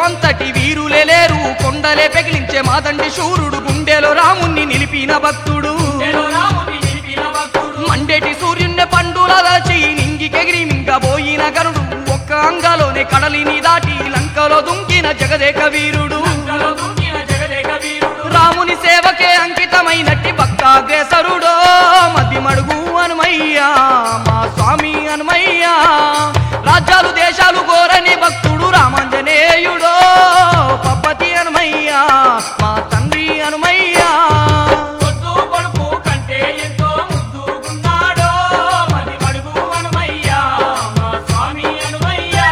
అంతటి వీరులే లేరు కొండలే పెగిలించే మాదండి శూరుడు గుండెలో రాముణ్ణి నిలిపిన భక్తుడు మండేటి సూర్యుణ్ణి పండుల దాచి నింగికెగిరి మింగబోయిన గరుడు ఒక్క అంగలోనే కడలిని దాటి లంకలో దుంకిన జగదేక వీరుడు రాముని సేవకే అంకితమైనట్టి భక్తాగ్రేసరుడో మది మడుగు హనుమయ్యా మా స్వామి హనుమయ్యా రాజ్యాలు దేశాలు కోరని భక్తుడు రామాంజనేయుడో పప్పతి హనుమయ్యా మా తండ్రి హనుమయ్యా పొద్దు పొడుపు కంటే ఎంతో ముద్దుగున్నాడో మది మడుగు హనుమయ్యా మా స్వామి హనుమయ్యా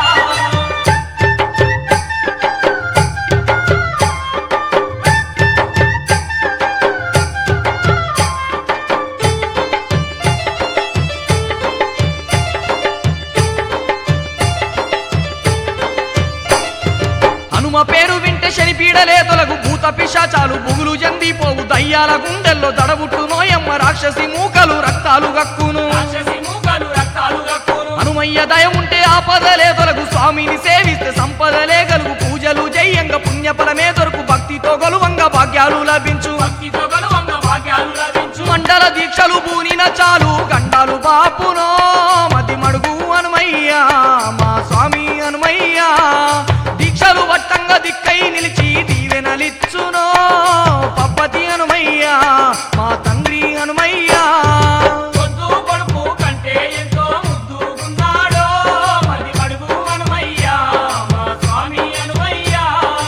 హనుమ పేరు వింటే శనిపీడలే తొలగు భూత పిశాచాలు బుగులు జందిపోవు దయ్యాల గుండెల్లో దడబుట్టు నోయమ్మ రాక్షసి మూకలు రక్తాలు గక్కును రాక్షసి మూకలు రక్తాలు రక్కును హనుమయ్య దయ ఉంటే ఆపదలే తొలగు స్వామిని సేవిస్తే సంపదలే గలుగు పూజలు జయ్యంగ పుణ్యఫలమే దొరుకు భక్తితో గొలువంగ భాగ్యాలు లభించు భక్తితో గలువంగ భాగ్యాలు లభించు మండల దీక్షలు బూనిన చాలు గండాలు బాపునో మతి మడుగు హనుమయ్యా మా స్వామి హనుమయ్యా దీక్షలు వట్టంగా దిక్కై నిలిచి దీవెనలిచ్చునో పప్పతి హనుమయ్యా మా తండ్రి హనుమయ్యా పొద్దు పొడుపు కంటే ఎంతో ముద్దుగున్నాడో మది మడుగు హనుమయ్యా మా స్వామి హనుమయ్యా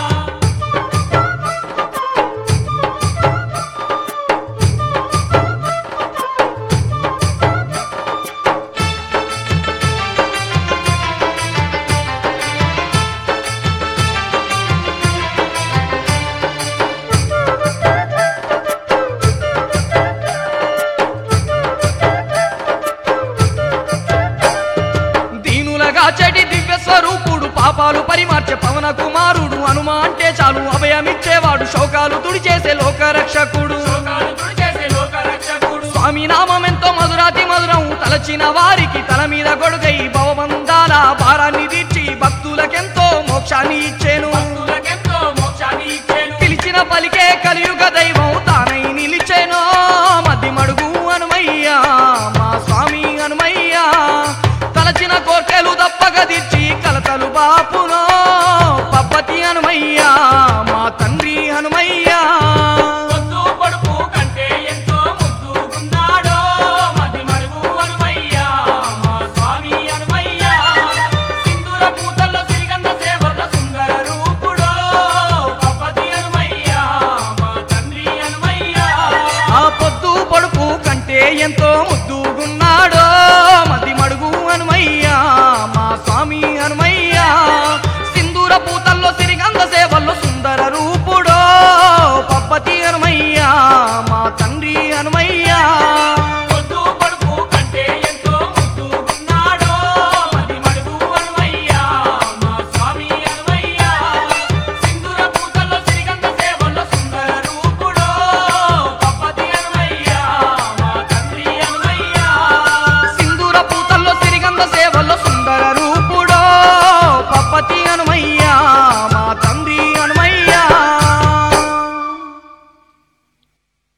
దీనులగా చెడి దివ్య స్వరూపుడు పాపాలు పరిమార్చే పవన కుమారుడు హనుమ అంటే చాలు అభయమిచ్చేవాడు శోకాలు తుడిచేసే లోకరక్షకుడు లోకాలు తుడిచేసే లోక రక్షకుడు స్వామి నామం ఎంతో మధురాతి మధురం తలచిన వారికి తల మీద గొడుగై భవబంధాల భారాన్ని తీర్చి భక్తులకెంతో మోక్షాన్ని ఇచ్చేను భక్తులకెంతో మోక్షాన్ని ఇచ్చేను పిలిచిన పలికే కలియుగ దైవం